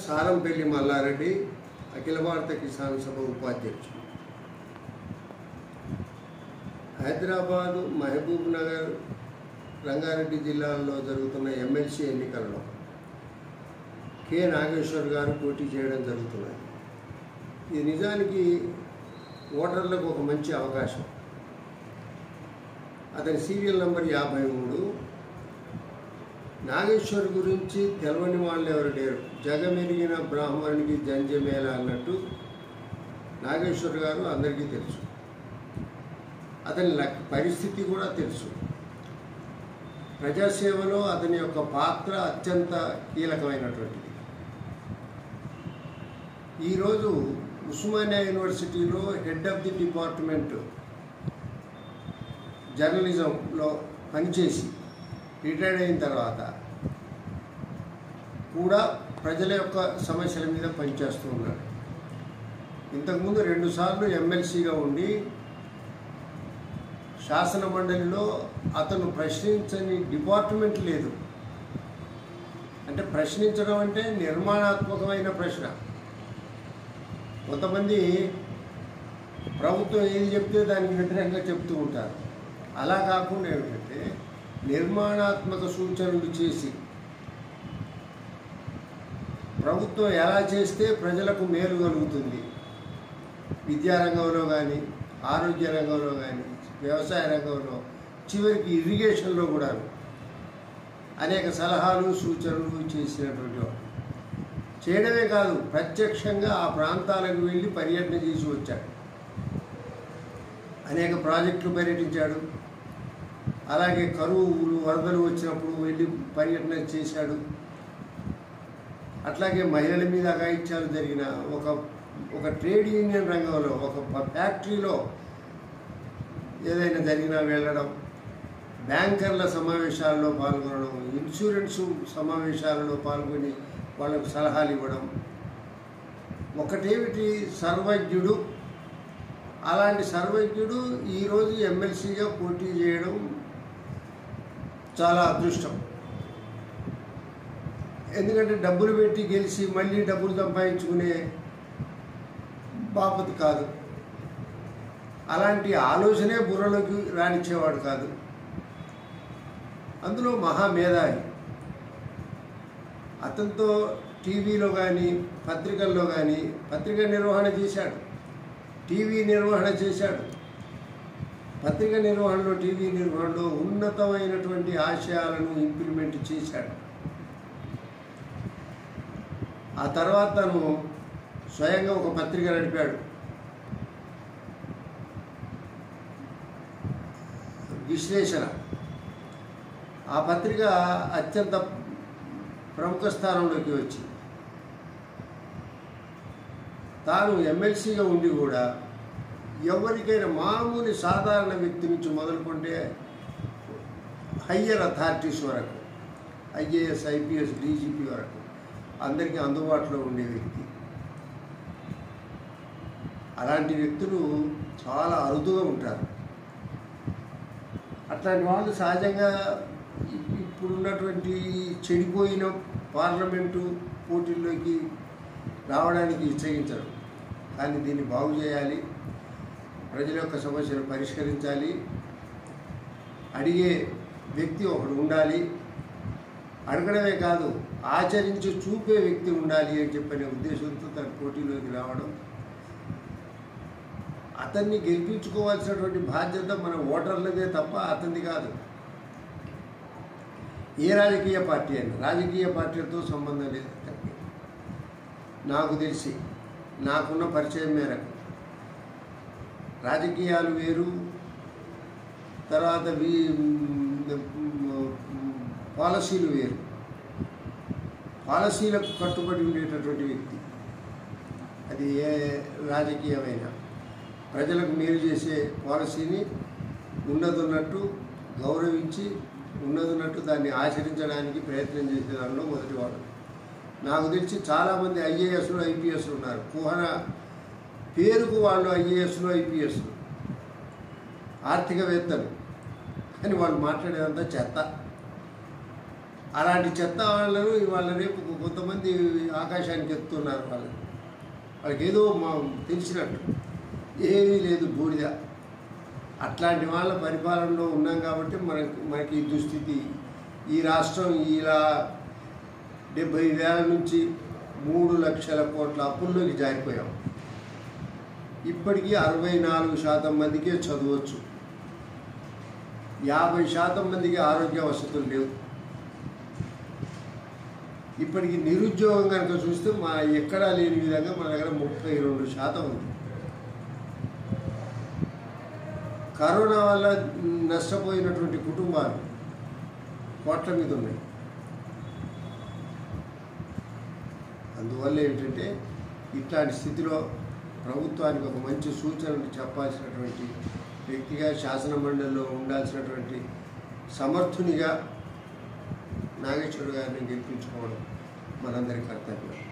సారంపల్లి మల్లారెడ్డి అఖిల భారత కిసాన్ సభ ఉపాధ్యక్షుడు హైదరాబాదు మహబూబ్ నగర్ రంగారెడ్డి జిల్లాల్లో జరుగుతున్న ఎమ్మెల్సీ ఎన్నికల్లో కె నాగేశ్వర్ గారు పోటీ చేయడం జరుగుతున్నది ఇది నిజానికి ఓటర్లకు ఒక మంచి అవకాశం అతని సీరియల్ నంబర్ యాభై మూడు నాగేశ్వర్ గురించి తెలవని వాళ్ళు ఎవరు లేరు జగమెరిగిన బ్రాహ్మణునికి జంజమేళ అన్నట్టు నాగేశ్వర్ గారు అందరికీ తెలుసు అతని లక్ పరిస్థితి కూడా తెలుసు ప్రజాసేవలో అతని యొక్క పాత్ర అత్యంత కీలకమైనటువంటిది ఈరోజు ఉస్మానియా యూనివర్సిటీలో హెడ్ ఆఫ్ ది డిపార్ట్మెంట్ జర్నలిజంలో పనిచేసి రిటైర్డ్ అయిన తర్వాత కూడా ప్రజల యొక్క సమస్యల మీద పనిచేస్తూ ఉన్నాడు ఇంతకుముందు రెండుసార్లు ఎమ్మెల్సీగా ఉండి శాసన మండలిలో అతను ప్రశ్నించని డిపార్ట్మెంట్ లేదు అంటే ప్రశ్నించడం అంటే నిర్మాణాత్మకమైన ప్రశ్న కొంతమంది ప్రభుత్వం ఏది చెప్తే దానికి వ్యతిరేకంగా చెప్తూ ఉంటారు అలా కాకుండా ఏమిటంటే నిర్మాణాత్మక సూచనలు చేసి ప్రభుత్వం ఎలా చేస్తే ప్రజలకు మేలు కలుగుతుంది విద్యారంగంలో కానీ ఆరోగ్య రంగంలో కానీ వ్యవసాయ రంగంలో చివరికి ఇరిగేషన్లో కూడా అనేక సలహాలు సూచనలు చేసినటువంటి వాడు చేయడమే కాదు ప్రత్యక్షంగా ఆ ప్రాంతాలకు వెళ్ళి పర్యటన చేసి వచ్చాడు అనేక ప్రాజెక్టులు పర్యటించాడు అలాగే కరువులు వరదలు వచ్చినప్పుడు వెళ్ళి పర్యటన చేశాడు అట్లాగే మహిళల మీద అఘాయిత్యాలు జరిగిన ఒక ఒక ట్రేడ్ యూనియన్ రంగంలో ఒక ఫ్యాక్టరీలో ఏదైనా జరిగినా వెళ్ళడం బ్యాంకర్ల సమావేశాల్లో పాల్గొనడం ఇన్సూరెన్స్ సమావేశాలలో పాల్గొని వాళ్ళకు సలహాలు ఇవ్వడం ఒకటేమిటి సర్వజ్ఞుడు అలాంటి సర్వజ్ఞుడు ఈరోజు ఎమ్మెల్సీగా పోటీ చేయడం చాలా అదృష్టం ఎందుకంటే డబ్బులు పెట్టి గెలిచి మళ్ళీ డబ్బులు సంపాదించుకునే బాపతి కాదు అలాంటి ఆలోచనే బుర్రలోకి రానిచ్చేవాడు కాదు అందులో మహామేధావి అతనితో టీవీలో కానీ పత్రికల్లో కానీ పత్రిక నిర్వహణ చేశాడు టీవీ నిర్వహణ చేశాడు పత్రిక నిర్వహణలో టీవీ నిర్వహణలో ఉన్నతమైనటువంటి ఆశయాలను ఇంప్లిమెంట్ చేశాడు ఆ తర్వాత తను స్వయంగా ఒక పత్రిక నడిపాడు విశ్లేషణ ఆ పత్రిక అత్యంత ప్రముఖ స్థానంలోకి వచ్చి తాను ఎమ్మెల్సీగా ఉండి కూడా ఎవరికైనా మామూలు సాధారణ వ్యక్తి నుంచి మొదలుకుంటే హయ్యర్ అథారిటీస్ వరకు ఐఏఎస్ ఐపీఎస్ డీజీపీ వరకు అందరికీ అందుబాటులో ఉండే వ్యక్తి అలాంటి వ్యక్తులు చాలా అరుదుగా ఉంటారు అట్లాంటి వాళ్ళు సహజంగా ఇప్- ఇప్పుడున్నటువంటి చెడిపోయిన పార్లమెంటు పోటీల్లోకి రావడానికి ఇచ్చగించరు కానీ దీన్ని బాగు చేయాలి ప్రజల యొక్క సమస్యలు పరిష్కరించాలి అడిగే వ్యక్తి ఒకడు ఉండాలి అడగడమే కాదు ఆచరించి చూపే వ్యక్తి ఉండాలి అని చెప్పనే ఉద్దేశంతో తన పోటీలోకి రావడం అతన్ని గెలిపించుకోవాల్సినటువంటి బాధ్యత మన ఓటర్లదే తప్ప అతనిది కాదు ఏ రాజకీయ పార్టీ అయినా రాజకీయ పార్టీలతో సంబంధం లేదు అతనికి నాకు తెలిసి నాకున్న పరిచయం మేరకు రాజకీయాలు వేరు తర్వాత వి పాలసీలు వేరు పాలసీలకు కట్టుబడి ఉండేటటువంటి వ్యక్తి అది ఏ రాజకీయమైనా ప్రజలకు మేలు చేసే పాలసీని ఉన్నదున్నట్టు గౌరవించి ఉన్నదున్నట్టు దాన్ని ఆచరించడానికి ప్రయత్నం చేసే దానిలో మొదటివాడు నాకు తెలిసి చాలామంది ఐఏఎస్లు ఐపీఎస్లు ఉన్నారు కుహన పేరుకు వాళ్ళు ఐఏఎస్లు ఐపీఎస్లు ఆర్థికవేత్తలు కానీ వాళ్ళు మాట్లాడేదంతా చెత్త అలాంటి చెత్త వాళ్ళను ఇవాళ రేపు కొంతమంది ఆకాశానికి ఎత్తున్నారు వాళ్ళు వాళ్ళకి ఏదో మా తెలిసినట్టు ఏమీ లేదు బూడిద అట్లాంటి వాళ్ళ పరిపాలనలో ఉన్నాం కాబట్టి మనకి మనకి ఈ దుస్థితి ఈ రాష్ట్రం ఇలా డెబ్బై వేల నుంచి మూడు లక్షల కోట్ల అప్పుల్లోకి జారిపోయాం ఇప్పటికీ అరవై నాలుగు శాతం మందికే చదవచ్చు యాభై శాతం మందికి ఆరోగ్య వసతులు లేవు ఇప్పటికి నిరుద్యోగం కనుక చూస్తే మా ఎక్కడా లేని విధంగా మన దగ్గర ముప్పై రెండు శాతం ఉంది కరోనా వల్ల నష్టపోయినటువంటి కుటుంబాలు కోట్ల మీద ఉన్నాయి అందువల్ల ఏంటంటే ఇట్లాంటి స్థితిలో ప్రభుత్వానికి ఒక మంచి సూచనలు చెప్పాల్సినటువంటి వ్యక్తిగా శాసన మండలిలో ఉండాల్సినటువంటి సమర్థునిగా నాగేశ్వర గారిని గెలిపించుకోవడం మనందరి కర్తవ్యం